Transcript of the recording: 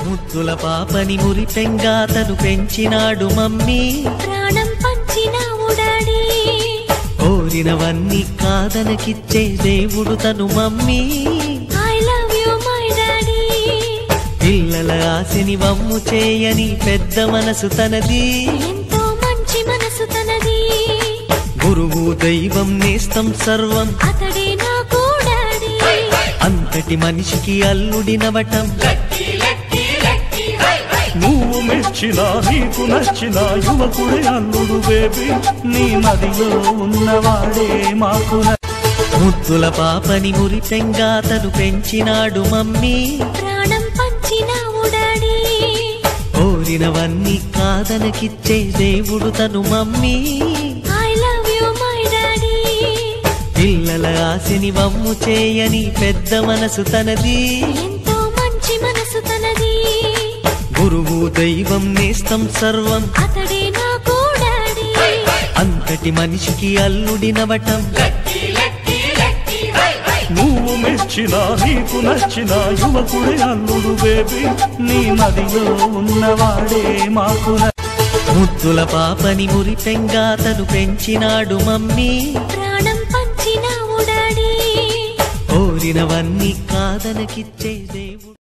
ముద్దుల పాపని మురిపెంగా తను పెంచినాడు మమ్మీ ప్రాణం పంచినావు డాడీ కోరినవన్నీ కాదనకిచ్చే దేవుడు తను mummy I love you my daddy పిల్లల ఆశని వమ్ము చేయని పెద్ద మనసు తనది ఎంతో మంచి మనసు తనది గురువు దైవం నేస్తం సర్వం అతడే నాకు డాడీ అంతటి మనిషికి అల్లుడినవటం నువ్వు మెచ్చిన నీకు నచ్చిన యువకుడే అల్లుడు బేబీ నీ మదిలో ఉన్నవాడే మాకు న- ముద్దుల పాపని మురిపెంగా తను పెంచినాడు మమ్మీ ప్రాణం పంచినావు డాడీ కోరినవన్నీ కాదనకిచ్చే దేవుడు తను mummy I love you my daddy పిల్లల ఆశని వమ్ము చేయని పెద్ద మనసు తనది ఎంతో మంచి మనసు తనది గురువు దైవం నేస్తం సర్వం అతడే నాకు డాడీ అంతటి మనిషికి అల్లుడినవటం నువ్వు మెచ్చిన నీకు నచ్చిన యువకుడే అల్లుడు బేబీ నీ మదిలో ఉన్నవాడే మాకు న- ముద్దుల పాపని మురిపెంగా తను పెంచినాడు మమ్మీ ప్రాణం పంచినావు డాడీ కోరినవన్నీ కాదనకిచ్చే దేవుడు